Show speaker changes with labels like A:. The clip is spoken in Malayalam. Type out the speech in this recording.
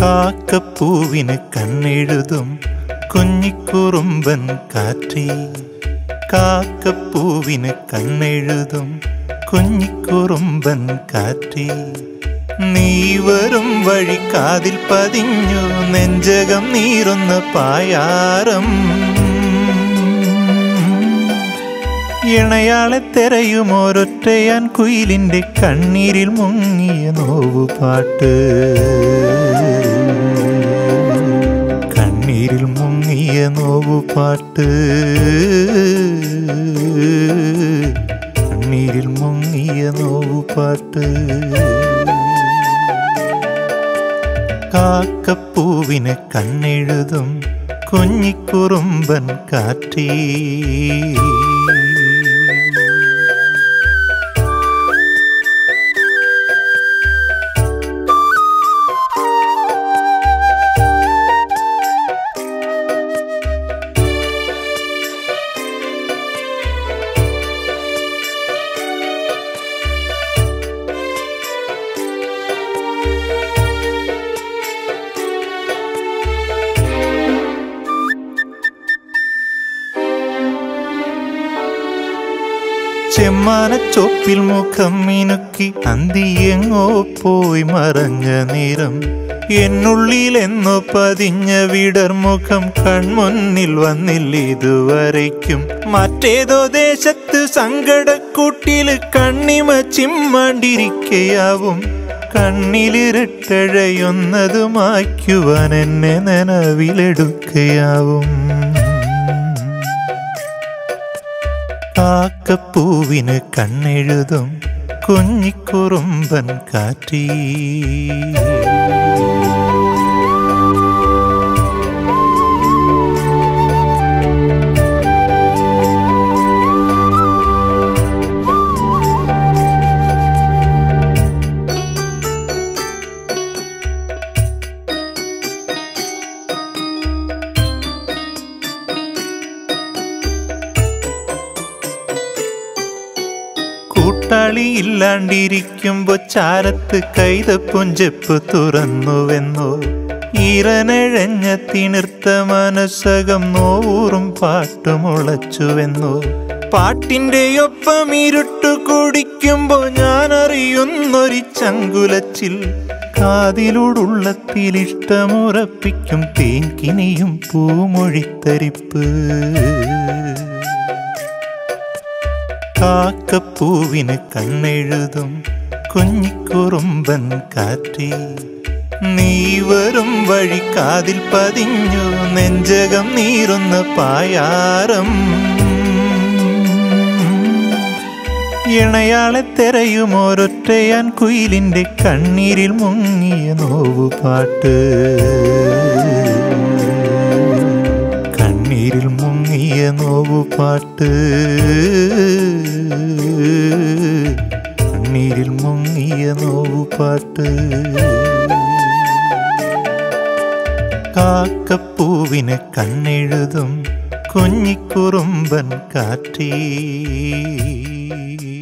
A: കാക്കപ്പൂവിന് കണ്ണെഴുതും കുഞ്ഞിക്കുറുമ്പൻ കാറ്റേ കാക്കപ്പൂവിന് കണ്ണെഴുതും കുഞ്ഞിക്കുറുമ്പൻ കാറ്റേ നീ വരും വഴി കാതിൽ പതിഞ്ഞു നെഞ്ചകം നീറുന്ന പായാരം ഇണയാളെ തെരയും ഓരൊറ്റയാൻ കുയിലിന്റെ കണ്ണീരിൽ മുങ്ങിയ നോവുപാട്ട് കണ്ണീരിൽ മുങ്ങിയ നോവുപാട്ട് കണ്ണീരിൽ മുങ്ങിയ നോവുപാട്ട് കാക്കപ്പൂവിന് കണ്ണെഴുതും കുഞ്ഞിക്കുറുമ്പൻ കാറ്റേ ചെമ്മാനച്ചോപ്പിൽ മുഖം മിനുക്കി അന്തിയെങ്ങോ പോയി മറഞ്ഞ നിറം എന്നുള്ളിൽ എന്നോ പതിഞ്ഞ വിടർമുഖം കൺമുന്നിൽ വന്നില്ല ഇതുവരയ്ക്കും മറ്റേതോ ദേശത്ത് സങ്കടക്കൂട്ടിൽ കണ്ണിമ ചിമ്മാണ്ടിരിക്കയാവും കണ്ണിലിരുട്ടഴയൊന്നത് മായ്ക്കുവാൻ എന്നെ നനവിലെടുക്കയാവും കാക്കപ്പൂവിന് കണ്ണെഴുതും കുഞ്ഞിക്കുറുമ്പൻ കാറ്റീ കൂട്ടാളി ഇല്ലാണ്ടിരിക്കുമ്പോ ചാരത്ത് കൈതപ്പുഞ്ചെപ്പ് തുറന്നുവെന്നോ ഈറനഴഞ്ഞ തിണിർത്ത മനസ്സകം നോറും പാട്ടുമുളച്ചുവെന്നോ പാട്ടിന്റെ ഒപ്പം ഇരുട്ടു കുടിക്കുമ്പോ ഞാൻ അറിയുന്നൊരു ചങ്കുലച്ചിൽ കാതിലൂടുള്ളത്തിൽ ഇഷ്ടമുറപ്പിക്കും തേൻകിനിയും പൂമൊഴിത്തരിപ്പ് കാക്കപ്പൂവിന് കണ്ണെഴുതും കുഞ്ഞിക്കുറുമ്പൻ കാറ്റേ നീ വരും വഴി കാതിൽ പതിഞ്ഞു നെഞ്ചകം നീറുന്ന പായാരം ഇണയാളെ തെരയും ഓരൊറ്റയാൻ കുയിലിന്റെ കണ്ണീരിൽ മുങ്ങിയ നോവുപാട്ട് കണ്ണീരിൽ മുങ്ങിയ നോവുപാട്ട് കണ്ണീരിൽ മുങ്ങിയ നോവുപാട്ട് കാക്കപ്പൂവിന് കണ്ണെഴുതും കുഞ്ഞിക്കുറുമ്പൻ കാറ്റേ